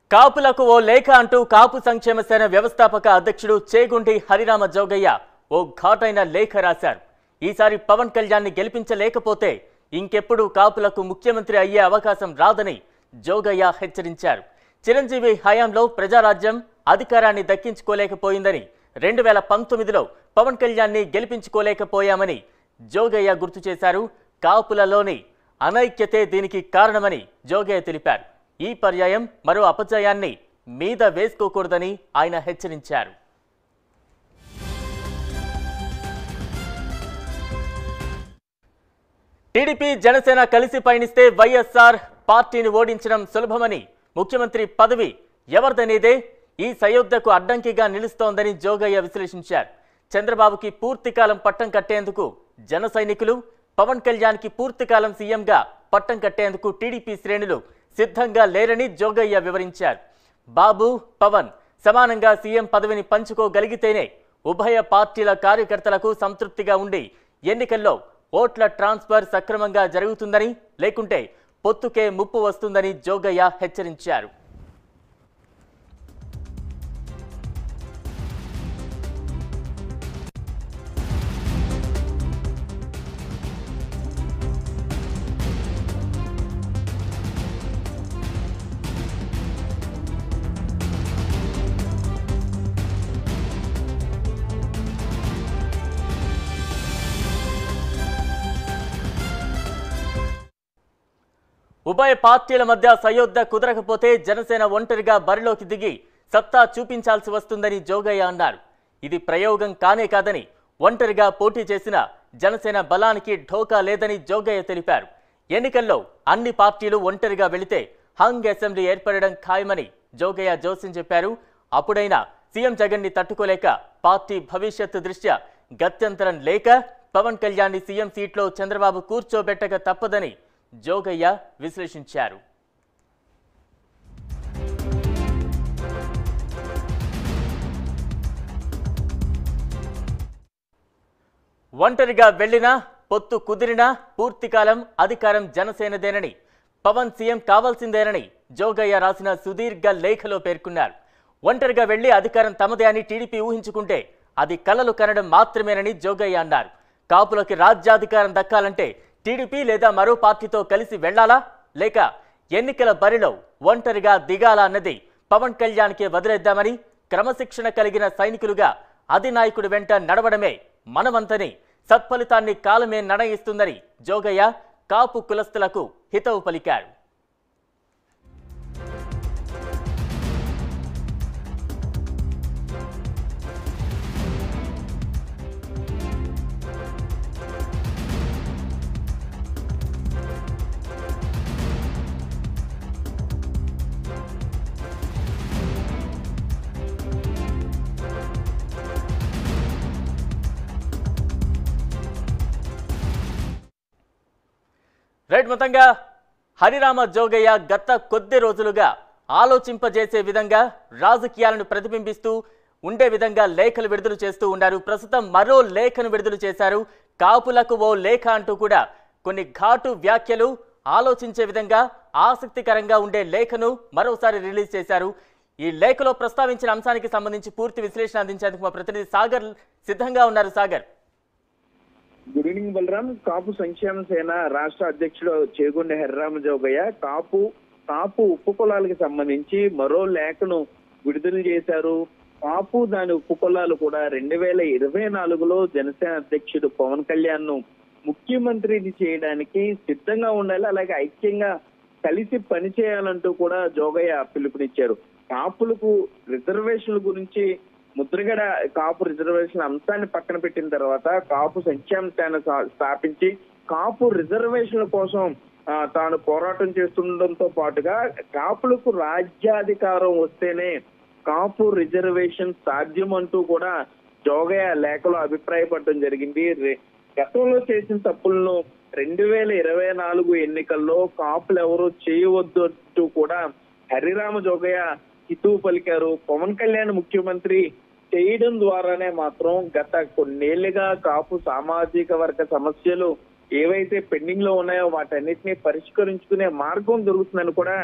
కాపులకు ఓ లేఖ అంటూ కాపు సంక్షేమ సేన వ్యవస్థాపక అధ్యక్షుడు చేగుండి హరిరామ జోగయ్య ఓ ఘాటైన లేఖ రాశారు ఈసారి పవన్ కళ్యాణ్ని గెలిపించలేకపోతే ఇంకెప్పుడు కాపులకు ముఖ్యమంత్రి అయ్యే అవకాశం రాదని జోగయ్య హెచ్చరించారు చిరంజీవి హయాంలో ప్రజారాజ్యం అధికారాన్ని దక్కించుకోలేకపోయిందని రెండు వేల పంతొమ్మిదిలో పవన్ కళ్యాణ్ని గెలిపించుకోలేకపోయామని జోగయ్య గుర్తు చేశారు కాపులలోని అనైక్యతే దీనికి కారణమని జోగయ్య తెలిపారు ఈ పర్యాయం మరో అపజయాన్ని మీద వేసుకోకూడదని ఆయన హెచ్చరించారు టీడీపీ జనసేన కలిసి పయనిస్తే వైఎస్ఆర్ పార్టీని ఓడించడం సులభమని ముఖ్యమంత్రి పదవి ఎవరిదనేదే ఈ సయోధ్యకు అడ్డంకిగా నిలుస్తోందని జోగయ్య విశ్లేషించారు చంద్రబాబుకి పూర్తికాలం పట్టం కట్టేందుకు జన సైనికులు పవన్ కళ్యాణ్కి పూర్తికాలం సీఎంగా పట్టం కట్టేందుకు టీడీపీ శ్రేణులు సిద్ధంగా లేరని జోగయ్య వివరించారు బాబు పవన్ సమానంగా సీఎం పదవిని పంచుకోగలిగితేనే ఉభయ పార్టీల కార్యకర్తలకు సంతృప్తిగా ఉండి ఎన్నికల్లో ఓట్ల ట్రాన్స్ఫర్ సక్రమంగా జరుగుతుందని లేకుంటే పొత్తుకే ముప్పు వస్తుందని జోగయ్య హెచ్చరించారు ఉభయ పార్టీల మధ్య సయోధ్య కుదరకపోతే జనసేన ఒంటరిగా బరిలోకి దిగి సత్తా చూపించాల్సి వస్తుందని జోగయ్య అన్నారు ఇది ప్రయోగం కానే కాదని ఒంటరిగా పోటీ చేసిన జనసేన బలానికి ఢోకా లేదని జోగయ్య తెలిపారు ఎన్నికల్లో అన్ని పార్టీలు ఒంటరిగా వెళితే హంగ్ అసెంబ్లీ ఏర్పడడం ఖాయమని జోగయ్య జోస్యం చెప్పారు అప్పుడైనా సీఎం జగన్ ని తట్టుకోలేక పార్టీ భవిష్యత్తు దృష్ట్యా గత్యంతరం లేక పవన్ కళ్యాణ్ ని సీఎం సీట్లో చంద్రబాబు కూర్చోబెట్టక తప్పదని జోగయ్య విశ్లేషించారు ఒంటరిగా వెళ్లినా పొత్తు కుదిరినా పూర్తికాలం అధికారం జనసేనదేనని పవన్ సీఎం కావాల్సిందేనని జోగయ్య రాసిన సుదీర్ఘ లేఖలో పేర్కొన్నారు ఒంటరిగా వెళ్లి అధికారం తమదే అని టీడీపీ ఊహించుకుంటే అది కలలు కనడం మాత్రమేనని జోగయ్య అన్నారు కాపులకి రాజ్యాధికారం దక్కాలంటే టీడీపీ లేదా మరో పార్టీతో కలిసి వెళ్లాలా లేక ఎన్నికల బరిలో ఒంటరిగా దిగాలా అన్నది పవన్ కళ్యాణ్కే వదిలేద్దామని క్రమశిక్షణ కలిగిన సైనికులుగా అధినాయకుడి వెంట నడవడమే మనమంతని సత్ఫలితాన్ని కాలమే నిర్ణయిస్తుందని జోగయ్య కాపు కులస్తులకు హితవు పలికారు రైట్ మొత్తంగా హరిరామ జోగయ్య గత కొద్ది రోజులుగా ఆలోచింపజేసే విధంగా రాజకీయాలను ప్రతిబింబిస్తూ ఉండే విధంగా లేఖలు విడుదల చేస్తూ ఉన్నారు ప్రస్తుతం మరో లేఖను విడుదల చేశారు కాపులకు ఓ లేఖ అంటూ కూడా కొన్ని ఘాటు వ్యాఖ్యలు ఆలోచించే విధంగా ఆసక్తికరంగా ఉండే లేఖను మరోసారి రిలీజ్ చేశారు ఈ లేఖలో ప్రస్తావించిన అంశానికి సంబంధించి పూర్తి విశ్లేషణ అందించేందుకు మా ప్రతినిధి సాగర్ సిద్ధంగా ఉన్నారు సాగర్ గుడ్ ఈవినింగ్ బలరాం కాపు సంక్షేమ సేన రాష్ట్ర అధ్యక్షుడు చేగుండె హరిరామ జోగయ్య కాపు కాపు ఉప్పు కులాలకు సంబంధించి మరో లేఖను విడుదల చేశారు కాపు దాని ఉప్పు కులాలు కూడా రెండు వేల ఇరవై నాలుగులో జనసేన అధ్యక్షుడు పవన్ కళ్యాణ్ ను ముఖ్యమంత్రిని చేయడానికి సిద్ధంగా ఉండాలి అలాగే ఐక్యంగా కలిసి పనిచేయాలంటూ కూడా జోగయ్య పిలుపునిచ్చారు కాపులకు రిజర్వేషన్ల గురించి ముద్రగడ కాపు రిజర్వేషన్ అంశాన్ని పక్కన పెట్టిన తర్వాత కాపు సంక్షేమ సేన స్థా- స్థాపించి కాపు రిజర్వేషన్ల కోసం ఆ, తాను పోరాటం చేస్తుండటంతో పాటుగా కాపులకు రాజ్యాధికారం వస్తేనే కాపు రిజర్వేషన్ సాధ్యం అంటూ కూడా జోగయ్య లేఖలో అభిప్రాయపడటం జరిగింది రె- గతంలో చేసిన తప్పులను రెండు వేల ఇరవై నాలుగు ఎన్నికల్లో కాపులు ఎవరు చేయవద్దు అంటూ కూడా హరిరామ జోగయ్య హితువు పలికారు పవన్ కళ్యాణ్ ముఖ్యమంత్రి చేయడం ద్వారానే మాత్రం గత కొన్నేళ్లుగా కాపు సామాజిక వర్గ సమస్యలు ఏవైతే పెండింగ్ లో ఉన్నాయో వాటన్నిటిని పరిష్కరించుకునే మార్గం దొరుకుతుందని కూడా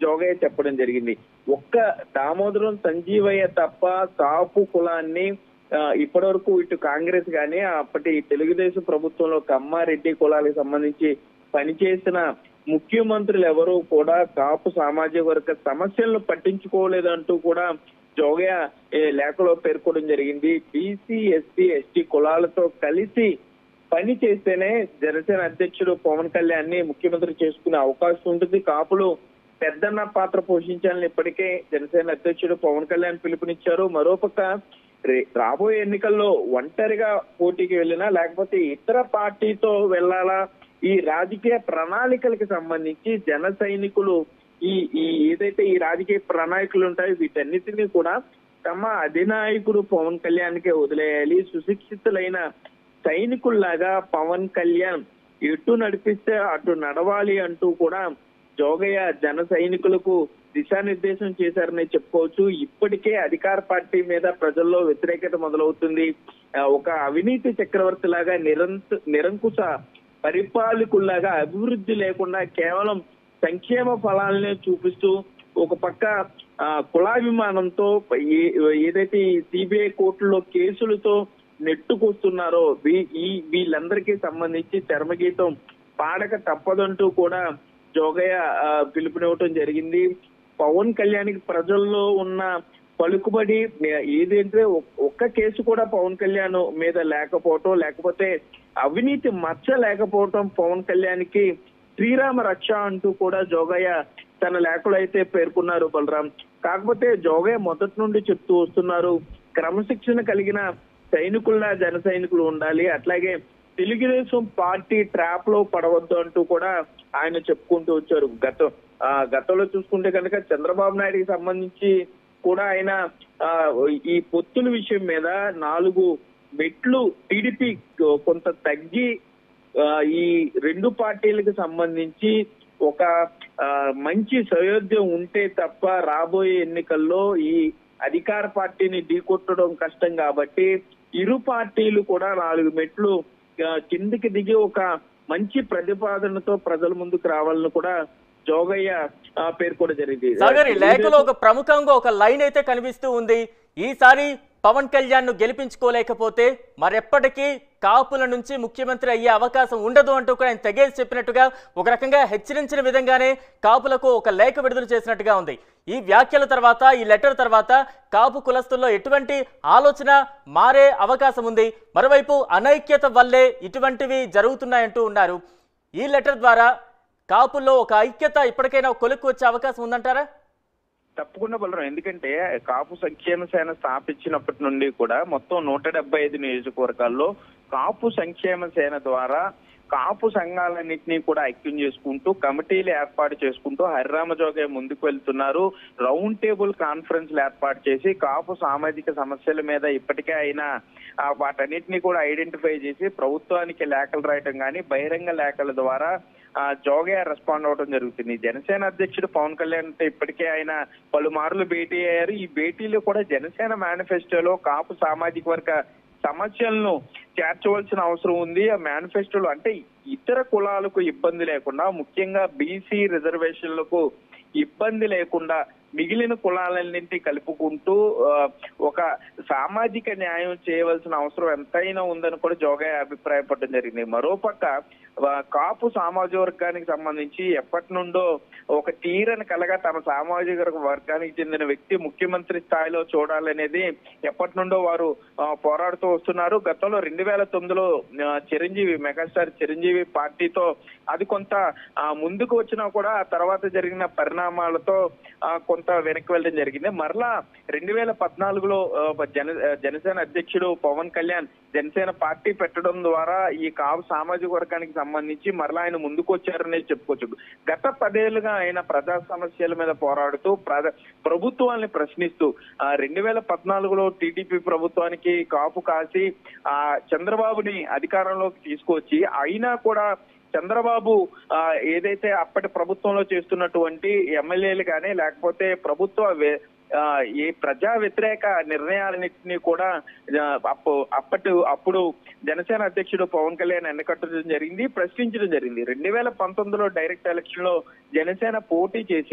జోగయ్య చెప్పడం జరిగింది ఒక్క దామోదరం సంజీవయ్య తప్ప కాపు కులాన్ని ఆ, ఇప్పటివరకు ఇటు కాంగ్రెస్ గాని అప్పటి తెలుగుదేశం ప్రభుత్వంలో కమ్మారెడ్డి కులాలకు సంబంధించి పనిచేసిన ముఖ్యమంత్రులు ఎవరు కూడా కాపు సామాజిక వర్గ సమస్యలను పట్టించుకోలేదంటూ కూడా జోగయ్య ఏ, లేఖలో పేర్కొనడం జరిగింది బీసీ ఎస్సీ ఎస్టీ కులాలతో కలిసి పని చేస్తేనే జనసేన అధ్యక్షుడు పవన్ కళ్యాణ్ ని ముఖ్యమంత్రి చేసుకునే అవకాశం ఉంటుంది కాపులు పెద్దన్న పాత్ర పోషించాలని ఇప్పటికే జనసేన అధ్యక్షుడు పవన్ కళ్యాణ్ పిలుపునిచ్చారు మరోపక్క రే- రాబోయే ఎన్నికల్లో ఒంటరిగా పోటీకి వెళ్ళినా లేకపోతే ఇతర పార్టీతో వెళ్ళాలా ఈ రాజకీయ ప్రణాళికలకు సంబంధించి జన సైనికులు ఈ ఈ ఏదైతే ఈ రాజకీయ ప్రణాళికలు ఉంటాయో వీటన్నిటినీ కూడా తమ అధినాయకుడు పవన్ కళ్యాణ్ కే వదిలేయాలి సుశిక్షితులైన సైనికుల్లాగా పవన్ కళ్యాణ్ ఎటు నడిపిస్తే అటు నడవాలి అంటూ కూడా జోగయ్య జన సైనికులకు దిశానిర్దేశం చేశారని చెప్పుకోవచ్చు ఇప్పటికే అధికార పార్టీ మీద ప్రజల్లో వ్యతిరేకత మొదలవుతుంది ఆ, ఒక అవినీతి చక్రవర్తి లాగా నిరంత నిరంకుశ పరిపాలకుల్లాగా అభివృద్ధి లేకుండా కేవలం సంక్షేమ ఫలాలనే చూపిస్తూ ఒక పక్క ఆ, కులాభిమానంతో ఏ- ఏదైతే ఈ సిబిఐ కోర్టులో కేసులతో నెట్టుకొస్తున్నారో వీ- ఈ వీళ్ళందరికీ సంబంధించి చర్మగీతం పాడక తప్పదంటూ కూడా జోగయ్య ఆ, పిలుపునివ్వటం జరిగింది పవన్ కళ్యాణ్ ప్రజల్లో ఉన్న పలుకుబడి ఏదంటే ఒక్- ఒక్క కేసు కూడా పవన్ కళ్యాణ్ మీద లేకపోవటం లేకపోతే అవినీతి మచ్చ లేకపోవటం పవన్ కళ్యాణ్ కి శ్రీరామ రక్ష అంటూ కూడా జోగయ్య తన లేఖలో అయితే పేర్కొన్నారు బలరాం కాకపోతే జోగయ్య మొదటి నుండి చెప్తూ వస్తున్నారు క్రమశిక్షణ కలిగిన సైనికుల్లా జన సైనికులు ఉండాలి అట్లాగే తెలుగుదేశం పార్టీ ట్రాప్ లో పడవద్దు అంటూ కూడా ఆయన చెప్పుకుంటూ వచ్చారు గత ఆ, గతంలో చూసుకుంటే కనుక చంద్రబాబు నాయుడికి సంబంధించి కూడా ఆయన ఆ, ఈ పొత్తుల విషయం మీద నాలుగు మెట్లు టీడీపీ కొంత తగ్గి ఆ, ఈ రెండు పార్టీలకు సంబంధించి ఒక ఆ, మంచి సయోధ్యం ఉంటే తప్ప రాబోయే ఎన్నికల్లో ఈ అధికార పార్టీని ఢీకొట్టడం కష్టం కాబట్టి ఇరు పార్టీలు కూడా నాలుగు మెట్లు ఆ, కిందికి దిగి ఒక మంచి ప్రతిపాదనతో ప్రజల ముందుకు రావాలని కూడా జోగయ్య ఆ, పేర్కొనడం జరిగింది సాగర్ ఈ లేఖలో ఒక ప్రముఖంగా ఒక లైన్ అయితే కనిపిస్తూ ఉంది ఈసారి పవన్ కళ్యాణ్ ను గెలిపించుకోలేకపోతే మరెప్పటికీ కాపుల నుంచి ముఖ్యమంత్రి అయ్యే అవకాశం ఉండదు అంటూ కూడా ఆయన తెగేసి చెప్పినట్టుగా ఒక రకంగా హెచ్చరించిన విధంగానే కాపులకు ఒక లేఖ విడుదల చేసినట్టుగా ఉంది ఈ వ్యాఖ్యల తర్వాత ఈ లెటర్ తర్వాత కాపు కులస్తుల్లో ఎటువంటి ఆలోచన మారే అవకాశం ఉంది మరోవైపు అనైక్యత వల్లే ఇటువంటివి జరుగుతున్నాయంటూ ఉన్నారు ఈ లెటర్ ద్వారా కాపుల్లో ఒక ఐక్యత ఇప్పటికైనా కొలుక్కు వచ్చే అవకాశం ఉందంటారా తప్పకుండా బలరాం ఎందుకంటే కాపు సంక్షేమ సేన స్థాపించినప్పటి నుండి కూడా మొత్తం నూట డెబ్బై ఐదు నియోజకవర్గాల్లో కాపు సంక్షేమ సేన ద్వారా కాపు సంఘాలన్నింటినీ కూడా ఐక్యం చేసుకుంటూ కమిటీలు ఏర్పాటు చేసుకుంటూ హరిరామ జోగే ముందుకు వెళ్తున్నారు రౌండ్ టేబుల్ కాన్ఫరెన్స్లు ఏర్పాటు చేసి కాపు సామాజిక సమస్యల మీద ఇప్పటికే అయినా ఆ, వాటన్నిటిని కూడా ఐడెంటిఫై చేసి ప్రభుత్వానికి లేఖలు రాయటం కానీ బహిరంగ లేఖల ద్వారా ఆ, జోగయ్య రెస్పాండ్ అవడం జరుగుతుంది జనసేన అధ్యక్షుడు పవన్ కళ్యాణ్ తో ఇప్పటికే ఆయన పలుమార్లు భేటీ అయ్యారు ఈ భేటీలో కూడా జనసేన మేనిఫెస్టోలో కాపు సామాజిక వర్గ సమస్యలను చేర్చవలసిన అవసరం ఉంది ఆ మేనిఫెస్టోలో అంటే ఇతర కులాలకు ఇబ్బంది లేకుండా ముఖ్యంగా బీసీ రిజర్వేషన్లకు ఇబ్బంది లేకుండా మిగిలిన కులాలన్నింటి కలుపుకుంటూ ఆ, ఒక సామాజిక న్యాయం చేయవలసిన అవసరం ఎంతైనా ఉందని కూడా జోగయ్య అభిప్రాయపడడం జరిగింది మరోపక్క ఆ, కాపు సామాజిక వర్గానికి సంబంధించి ఎప్పటి నుండో ఒక తీరని కలగా తమ సామాజిక వర్గానికి చెందిన వ్యక్తి ముఖ్యమంత్రి స్థాయిలో చూడాలనేది ఎప్పటి నుండో వారు ఆ, పోరాడుతూ వస్తున్నారు గతంలో రెండు వేల తొమ్మిదిలో ఆ, చిరంజీవి మెగాస్టార్ చిరంజీవి పార్టీతో అది కొంత ఆ, ముందుకు వచ్చినా కూడా ఆ తర్వాత జరిగిన పరిణామాలతో ఆ, కొంత వెనక్కి వెళ్ళడం జరిగింది మరలా రెండు వేల పద్నాలుగులో ఆ, జన జనసేన అధ్యక్షుడు పవన్ కళ్యాణ్ జనసేన పార్టీ పెట్టడం ద్వారా ఈ కాపు సామాజిక వర్గానికి సంబంధించి మరలా ఆయన ముందుకు వచ్చారనేది చెప్పుకోవచ్చు గత పదేళ్లుగా ఆయన ప్రజా సమస్యల మీద పోరాడుతూ ప్రజ- ప్రభుత్వాన్ని ప్రశ్నిస్తూ ఆ రెండు వేల పద్నాలుగులో టీడీపీ ప్రభుత్వానికి కాపు కాసి ఆ చంద్రబాబుని అధికారంలోకి తీసుకొచ్చి అయినా కూడా చంద్రబాబు ఆ, ఏదైతే అప్పటి ప్రభుత్వంలో చేస్తున్నటువంటి ఎమ్మెల్యేలు కానీ లేకపోతే ప్రభుత్వ వే- ఆ, ఈ ప్రజా వ్యతిరేక నిర్ణయాలన్నింటినీ కూడా ఆ, అప్పు అప్పటి అప్పుడు జనసేన అధ్యక్షుడు పవన్ కళ్యాణ్ ఎన్నికట్టడం జరిగింది ప్రశ్నించడం జరిగింది రెండు వేల పంతొమ్మిదిలో డైరెక్ట్ ఎలక్షన్ లో జనసేన పోటీ చేసి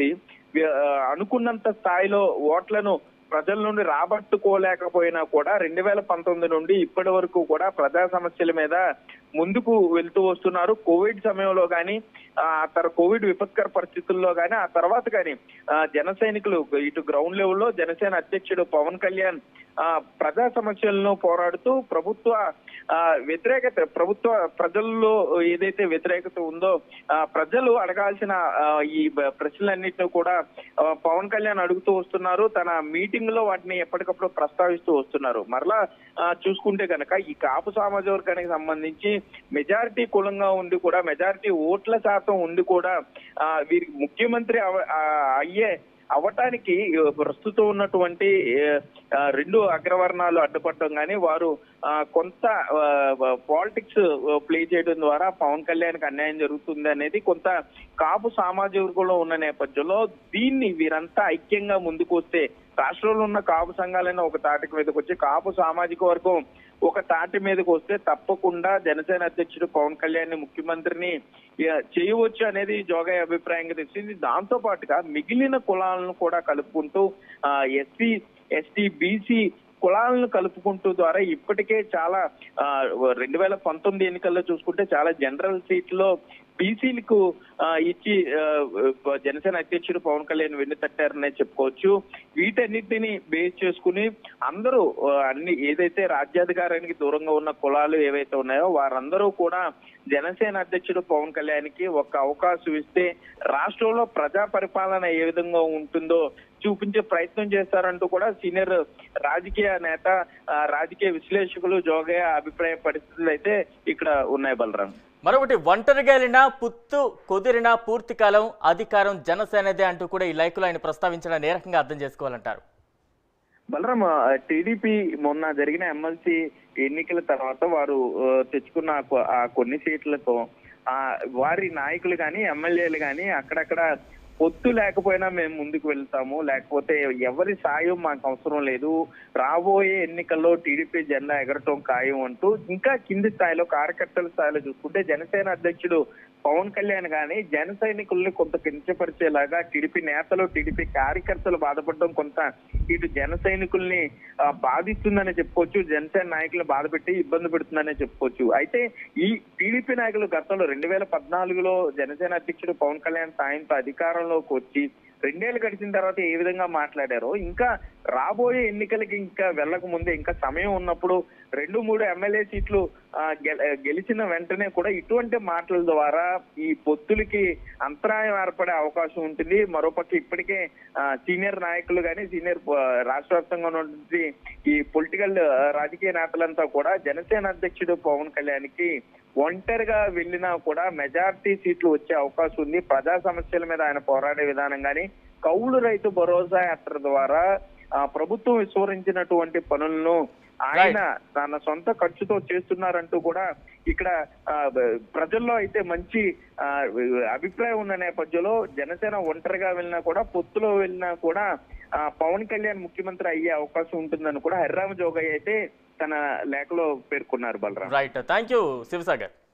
వి- ఆ, అనుకున్నంత స్థాయిలో ఓట్లను ప్రజల నుండి రాబట్టుకోలేకపోయినా కూడా రెండు వేల పంతొమ్మిది నుండి ఇప్పటి వరకు కూడా ప్రజా సమస్యల మీద ముందుకు వెళ్తూ వస్తున్నారు కోవిడ్ సమయంలో కానీ ఆ తర్వాత కోవిడ్ విపత్కర పరిస్థితుల్లో కానీ ఆ తర్వాత కానీ ఆ, జన సైనికులు ఇటు గ్రౌండ్ లెవెల్లో జనసేన అధ్యక్షుడు పవన్ కళ్యాణ్ ఆ, ప్రజా సమస్యలను పోరాడుతూ ప్రభుత్వ ఆ, వ్యతిరేకత ప్రభుత్వ ప్రజల్లో ఏదైతే వ్యతిరేకత ఉందో ఆ, ప్రజలు అడగాల్సిన ఆ, ఈ బ- ప్రశ్నలన్నింటినీ కూడా ఆ, పవన్ కళ్యాణ్ అడుగుతూ వస్తున్నారు తన మీటింగ్ లో వాటిని ఎప్పటికప్పుడు ప్రస్తావిస్తూ వస్తున్నారు మరలా ఆ, చూసుకుంటే కనుక ఈ కాపు సామాజిక వర్గానికి సంబంధించి మెజారిటీ కులంగా ఉండి కూడా మెజారిటీ ఓట్ల శాతం ఉండి కూడా ఆ, వీరికి ముఖ్యమంత్రి అవ- ఆ, అయ్యే అవటానికి ఆ, ప్రస్తుతం ఉన్నటువంటి ఆ, రెండు అగ్రవర్ణాలు అడ్డుపడటం కానీ వారు ఆ, కొంత పాలిటిక్స్ ప్లే చేయడం ద్వారా పవన్ కళ్యాణ్కి అన్యాయం జరుగుతుంది అనేది కొంత కాపు సామాజిక వర్గంలో ఉన్న నేపథ్యంలో దీన్ని వీరంతా ఐక్యంగా ముందుకు వస్తే రాష్ట్రంలో ఉన్న కాపు సంఘాలైనా ఒక తాటికి మీదకి వచ్చి కాపు సామాజిక వర్గం ఒక తాటి మీదకి వస్తే తప్పకుండా జనసేన అధ్యక్షుడు పవన్ కళ్యాణ్ ని ముఖ్యమంత్రిని ఆ, చేయవచ్చు అనేది జోగయ్య అభిప్రాయంగా తెలిసింది దాంతో పాటుగా మిగిలిన కులాలను కూడా కలుపుకుంటూ ఎస్సీ ఎస్టీ బీసీ కులాలను కలుపుకుంటూ ద్వారా ఇప్పటికే చాలా రెండు వేల పంతొమ్మిది ఎన్నికల్లో చూసుకుంటే చాలా జనరల్ సీట్లో బీసీలకు ఇచ్చి ఆ, జనసేన అధ్యక్షుడు పవన్ కళ్యాణ్ వెన్ను తట్టారనే చెప్పుకోవచ్చు వీటన్నిటిని బేస్ చేసుకుని అందరూ ఆ, అన్ని ఏదైతే రాజ్యాధికారానికి దూరంగా ఉన్న కులాలు ఏవైతే ఉన్నాయో వారందరూ కూడా జనసేన అధ్యక్షుడు పవన్ కళ్యాణ్ కి ఒక అవకాశం ఇస్తే రాష్ట్రంలో ప్రజా పరిపాలన ఏ విధంగా ఉంటుందో చూపించే ప్రయత్నం చేస్తారంటూ కూడా సీనియర్ రాజకీయ నేత ఆ, రాజకీయ విశ్లేషకులు జోగయ్య అభిప్రాయ పరిస్థితులు అయితే ఇక్కడ ఉన్నాయి బలరాం మరొకటి ఒంటరిగా వెళ్ళినా పుత్తు కుదిరినా పూర్తి కాలం అధికారం జనసేనదే అంటూ కూడా ఈ లైకులు ఆయన ప్రస్తావించడం ఏ రకంగా అర్థం చేసుకోవాలంటారు బలరాం టీడీపీ మొన్న జరిగిన ఎమ్మెల్సీ ఎన్నికల తర్వాత వారు ఆ, తెచ్చుకున్న ఆ కొ- ఆ కొన్ని సీట్లతో ఆ వారి నాయకులు కానీ ఎమ్మెల్యేలు కానీ అక్కడక్కడ పొత్తు లేకపోయినా మేము ముందుకు వెళ్తాము లేకపోతే ఎవరి సాయం మాకు అవసరం లేదు రాబోయే ఎన్నికల్లో టీడీపీ జెండా ఎగరటం ఖాయం అంటూ ఇంకా కింది స్థాయిలో కార్యకర్తల స్థాయిలో చూసుకుంటే జనసేన అధ్యక్షుడు పవన్ కళ్యాణ్ గాని జన సైనికుల్ని కొంత కించపరిచేలాగా టీడీపీ నేతలు టీడీపీ కార్యకర్తలు బాధపడడం కొంత ఇటు జన సైనికుల్ని ఆ, బాధిస్తుందని చెప్పుకోవచ్చు జనసేన నాయకులు బాధపెట్టి ఇబ్బంది పెడుతుందనే చెప్పుకోవచ్చు అయితే ఈ టీడీపీ నాయకులు గతంలో రెండు వేల పద్నాలుగులో జనసేన అధ్యక్షుడు పవన్ కళ్యాణ్ సాయంతో అధికారంలోకి వచ్చి రెండేళ్లు గడిచిన తర్వాత ఏ విధంగా మాట్లాడారో ఇంకా రాబోయే ఎన్నికలకి ఇంకా వెళ్ళక ముందే ఇంకా సమయం ఉన్నప్పుడు రెండు మూడు ఎమ్మెల్యే సీట్లు ఆ, గెల- గెలిచిన వెంటనే కూడా ఇటువంటి మాటల ద్వారా ఈ పొత్తులకి అంతరాయం ఏర్పడే అవకాశం ఉంటుంది మరోపక్క ఇప్పటికే ఆ, సీనియర్ నాయకులు కానీ సీనియర్ ఆ, రాష్ట్ర వ్యాప్తంగా ఉన్నటువంటి ఈ పొలిటికల్ ఆ, రాజకీయ నేతలంతా కూడా జనసేన అధ్యక్షుడు పవన్ కళ్యాణ్ కి ఒంటరిగా వెళ్ళినా కూడా మెజారిటీ సీట్లు వచ్చే అవకాశం ఉంది ప్రజా సమస్యల మీద ఆయన పోరాడే విధానం కానీ కౌలు రైతు భరోసా యాత్ర ద్వారా ఆ ప్రభుత్వం విస్మరించినటువంటి పనులను ఆయన తన సొంత ఖర్చుతో చేస్తున్నారంటూ కూడా ఇక్కడ ఆ, బ- ప్రజల్లో అయితే మంచి ఆ, అభిప్రాయం ఉన్న నేపథ్యంలో జనసేన ఒంటరిగా వెళ్ళినా కూడా పొత్తులో వెళ్ళినా కూడా ఆ, పవన్ కళ్యాణ్ ముఖ్యమంత్రి అయ్యే అవకాశం ఉంటుందని కూడా హరిరామ జోగయ్య అయితే తన లేఖలో పేర్కొన్నారు Balaram right thank you Sivasagar